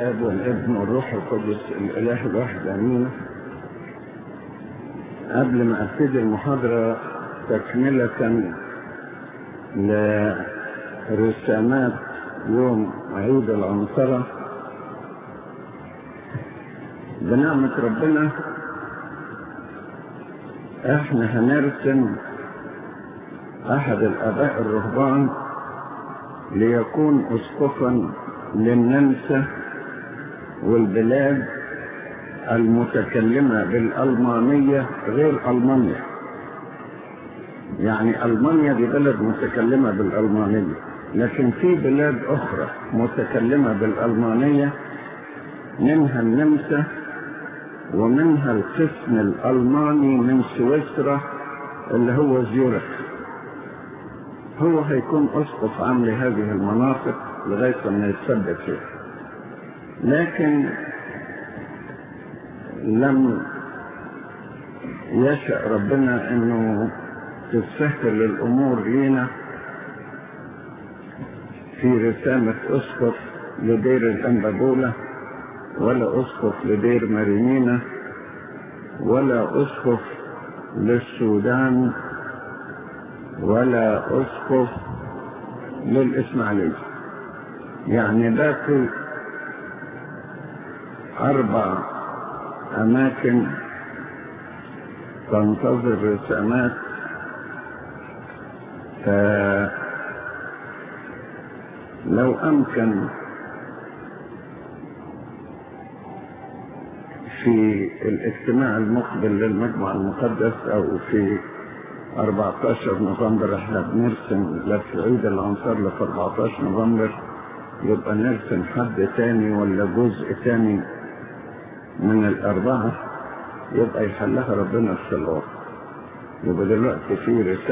الاب والابن والروح القدس الاله الواحد امين قبل ما ابتدي المحاضره تكمله لرسامات يوم عيد العنصره بنعمه ربنا احنا هنرسم احد الاباء الرهبان ليكون اسقفا للنمسا والبلاد المتكلمة بالألمانية غير ألمانيا يعني ألمانيا دي بلد متكلمة بالألمانية لكن في بلاد أخرى متكلمة بالألمانية منها النمسا ومنها القسم الألماني من سويسرا اللي هو زيورخ هو هيكون أسقف عام لهذه المناطق لغاية ما يتثبت فيها لكن لم يشاء ربنا انه تسهل الامور لينا في رسامة اسقف لدير الانبابولة ولا اسقف لدير مارينينا ولا اسقف للسودان ولا اسقف للاسماعيليه يعني باقي أربع أماكن تنتظر رسامات فلو أمكن في الاجتماع المقبل للمجمع المقدس أو في 14 نوفمبر احنا بنرسم لف عيد الأنصار لف 14 نوفمبر يبقى نرسم حد تاني ولا جزء تاني من الأربعة يبقى يحلها ربنا في الصلوات يبقى دلوقتي في رسالة